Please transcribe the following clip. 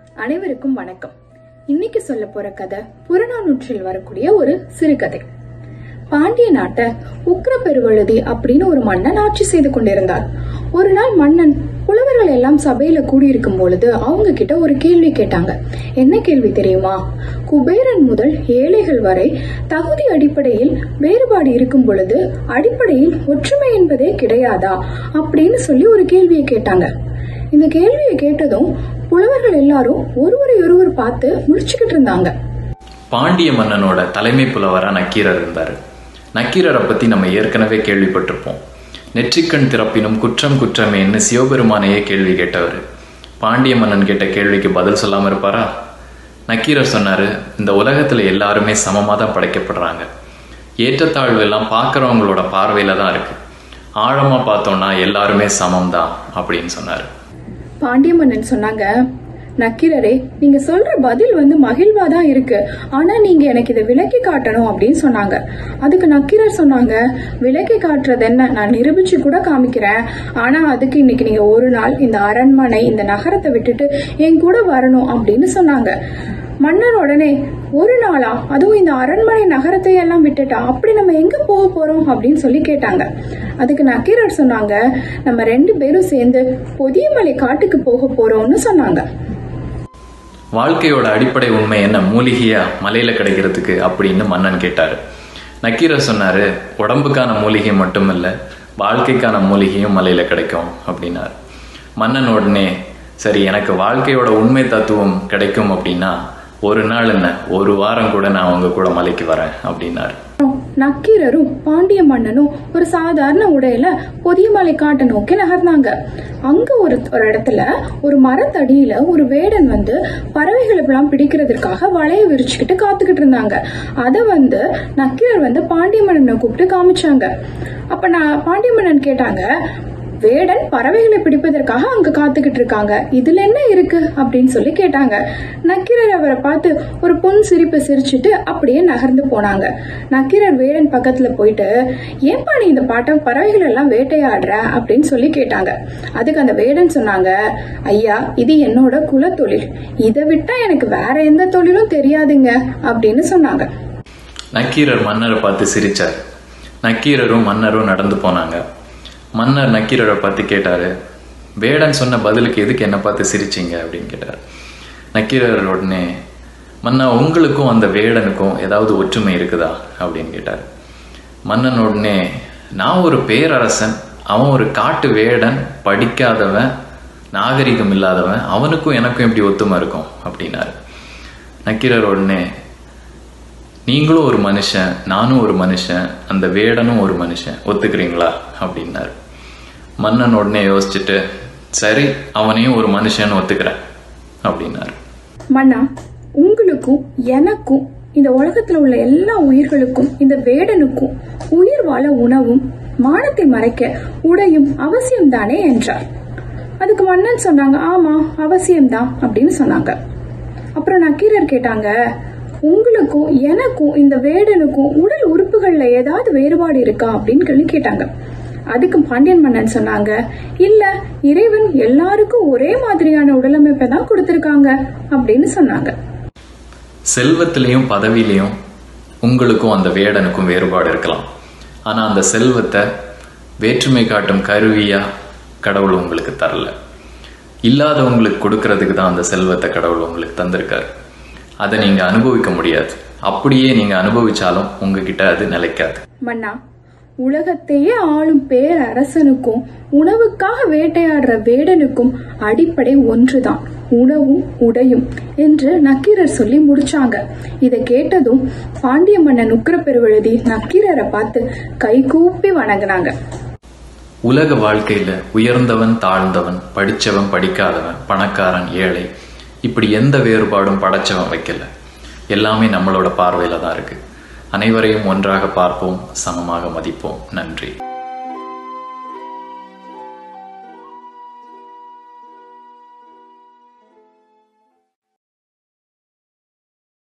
அனைவருக்கும் வணக்கம் இன்னைக்கு சொல்ல போற கதை புறநானூற்றில் வரக்கூடிய ஒரு சிறுகதை பாண்டிய நாட்டை உக்ர பெருவழுதி அப்படின்னு ஒரு மன்னன் ஆட்சி செய்து கொண்டிருந்தார் ஒரு நாள் மன்னன் புலவர்கள் எல்லாம் சபையில கூடியிருக்கும் பொழுது அவங்க கிட்ட ஒரு கேள்வி கேட்டாங்க என்ன கேள்வி தெரியுமா குபேரன் முதல் ஏழைகள் வரை தகுதி அடிப்படையில் வேறுபாடு இருக்கும் பொழுது அடிப்படையில் ஒற்றுமை என்பதே கிடையாதா அப்படின்னு சொல்லி ஒரு கேள்வியை கேட்டாங்க இந்த கேள்வியை கேட்டதும் புலவர்கள் எல்லாரும் ஒருவரை ஒருவர் பார்த்து முடிச்சுக்கிட்டு இருந்தாங்க பாண்டிய மன்னனோட தலைமை புலவரா நக்கீரர் இருந்தார் நக்கீரரை பத்தி நம்ம ஏற்கனவே கேள்விப்பட்டிருப்போம் நெற்றிக்கண் திறப்பினும் குற்றம் குற்றமேன்னு சிவபெருமானையே கேள்வி கேட்டவர் பாண்டிய மன்னன் கேட்ட கேள்விக்கு பதில் சொல்லாம இருப்பாரா நக்கீரர் சொன்னாரு இந்த உலகத்துல எல்லாருமே சமமா தான் படைக்கப்படுறாங்க ஏற்றத்தாழ்வு எல்லாம் பார்க்கறவங்களோட பார்வையில தான் இருக்கு ஆழமா பார்த்தோம்னா எல்லாருமே சமம் தான் அப்படின்னு சொன்னாரு பாண்டிய மன்னன் சொன்னாங்க நக்கீரரே நீங்க சொல்ற பதில் வந்து மகிழ்வா தான் இருக்கு ஆனா நீங்க எனக்கு இதை விளக்கி காட்டணும் அப்படின்னு சொன்னாங்க அதுக்கு நக்கீரர் சொன்னாங்க விளக்கி காட்டுறது என்ன நான் நிரூபிச்சு கூட காமிக்கிறேன் ஆனா அதுக்கு இன்னைக்கு நீங்க ஒரு நாள் இந்த அரண்மனை இந்த நகரத்தை விட்டுட்டு என் கூட வரணும் அப்படின்னு சொன்னாங்க மன்னர் உடனே ஒரு நாளா அதுவும் இந்த அரண்மனை நகரத்தை எல்லாம் விட்டுட்டா அப்படி நம்ம எங்க போக போறோம் அப்படின்னு சொல்லி கேட்டாங்க அதுக்கு நக்கீரர் சொன்னாங்க நம்ம ரெண்டு பேரும் சேர்ந்து பொதியமலை காட்டுக்கு போக போறோம்னு சொன்னாங்க வாழ்க்கையோட அடிப்படை உண்மை என்ன மூலிகையா மலையில கிடைக்கிறதுக்கு அப்படின்னு மன்னன் கேட்டாரு நக்கீரர் சொன்னாரு உடம்புக்கான மூலிகை மட்டும் இல்ல வாழ்க்கைக்கான மூலிகையும் மலையில கிடைக்கும் அப்படின்னாரு மன்னன் உடனே சரி எனக்கு வாழ்க்கையோட உண்மை தத்துவம் கிடைக்கும் அப்படின்னா ஒரு நாள் என்ன ஒரு வாரம் கூட நான் உங்க கூட மலைக்கு வரேன் அப்படின்னாரு நக்கீரரும் பாண்டிய மன்னனும் ஒரு சாதாரண உடையில பொதியமலை காட்டை நோக்கி நகர்ந்தாங்க அங்க ஒரு ஒரு இடத்துல ஒரு மரத்தடியில ஒரு வேடன் வந்து பறவைகளை எல்லாம் பிடிக்கிறதுக்காக வலைய விரிச்சுக்கிட்டு காத்துக்கிட்டு இருந்தாங்க அத வந்து நக்கீரர் வந்து பாண்டிய மன்னனை கூப்பிட்டு காமிச்சாங்க அப்ப நான் பாண்டிய மன்னன் கேட்டாங்க வேடன் பறவைகளை பிடிப்பதற்காக அங்க காத்துக்கிட்டு இருக்காங்க இதுல என்ன இருக்கு அப்படின்னு சொல்லி கேட்டாங்க நக்கீரர் அவரை பார்த்து ஒரு பொன் சிரிப்பு சிரிச்சுட்டு அப்படியே நகர்ந்து போனாங்க நக்கீரர் வேடன் பக்கத்துல போயிட்டு ஏன்பா நீ இந்த பாட்டம் பறவைகள் எல்லாம் வேட்டையாடுற அப்படின்னு சொல்லி கேட்டாங்க அதுக்கு அந்த வேடன் சொன்னாங்க ஐயா இது என்னோட குலத்தொழில் இதை விட்டா எனக்கு வேற எந்த தொழிலும் தெரியாதுங்க அப்படின்னு சொன்னாங்க நக்கீரர் மன்னரை பார்த்து சிரிச்சார் நக்கீரரும் மன்னரும் நடந்து போனாங்க மன்னர் நக்கீரரை பார்த்து கேட்டாரு வேடன் சொன்ன பதிலுக்கு எதுக்கு என்ன பார்த்து சிரிச்சீங்க அப்படின்னு கேட்டார் நக்கீரர் உடனே மன்னா உங்களுக்கும் அந்த வேடனுக்கும் ஏதாவது ஒற்றுமை இருக்குதா அப்படின்னு கேட்டார் மன்னன் உடனே நான் ஒரு பேரரசன் அவன் ஒரு காட்டு வேடன் படிக்காதவன் நாகரிகம் இல்லாதவன் அவனுக்கும் எனக்கும் எப்படி ஒத்துமை இருக்கும் அப்படின்னாரு நக்கீரர் உடனே நீங்களும் ஒரு மனுஷன் நானும் ஒரு மனுஷன் அந்த வேடனும் ஒரு மனுஷன் ஒத்துக்கிறீங்களா அப்படின்னாரு மன்னன் உடனே யோசிச்சுட்டு சரி அவனையும் ஒரு மனுஷன் ஒத்துக்கிறேன் அப்படின்னாரு மன்னா உங்களுக்கும் எனக்கும் இந்த உலகத்துல உள்ள எல்லா உயிர்களுக்கும் இந்த வேடனுக்கும் உயிர் வாழ உணவும் மானத்தை மறைக்க உடையும் அவசியம் தானே என்றார் அதுக்கு மன்னன் சொன்னாங்க ஆமா அவசியம்தான் அப்படின்னு சொன்னாங்க அப்புறம் நக்கீரர் கேட்டாங்க உங்களுக்கும் எனக்கும் இந்த வேடனுக்கும் உடல் உறுப்புகள்ல ஏதாவது வேறுபாடு இருக்கா அப்படின்னு சொல்லி கேட்டாங்க அதுக்கு பாண்டியன் மன்னன் சொன்னாங்க இல்ல இறைவன் எல்லாருக்கும் ஒரே மாதிரியான உடலமைப்பை தான் கொடுத்திருக்காங்க அப்படின்னு சொன்னாங்க செல்வத்திலையும் பதவியிலையும் உங்களுக்கும் அந்த வேடனுக்கும் வேறுபாடு இருக்கலாம் ஆனா அந்த செல்வத்தை வேற்றுமை காட்டும் கருவியா கடவுள் உங்களுக்கு தரல இல்லாதவங்களுக்கு கொடுக்கறதுக்கு தான் அந்த செல்வத்தை கடவுள் உங்களுக்கு தந்திருக்காரு அதை நீங்க அனுபவிக்க முடியாது அப்படியே நீங்க அனுபவிச்சாலும் உங்ககிட்ட அது நிலைக்காது மன்னா உலகத்தையே ஆளும் பேரரசனுக்கும் உணவுக்காக வேட்டையாடுற வேடனுக்கும் அடிப்படை ஒன்றுதான் உணவும் உடையும் என்று நக்கீரர் சொல்லி முடிச்சாங்க இதை கேட்டதும் பாண்டிய மன்னன் உக்கிரப்பெருவழுதி நக்கீரரை பார்த்து கைகூப்பி வணங்கினாங்க உலக வாழ்க்கையில உயர்ந்தவன் தாழ்ந்தவன் படிச்சவன் படிக்காதவன் பணக்காரன் ஏழை இப்படி எந்த வேறுபாடும் படைச்சவன் வைக்கல எல்லாமே நம்மளோட பார்வையில தான் இருக்கு அனைவரையும் ஒன்றாக பார்ப்போம் சமமாக மதிப்போம் நன்றி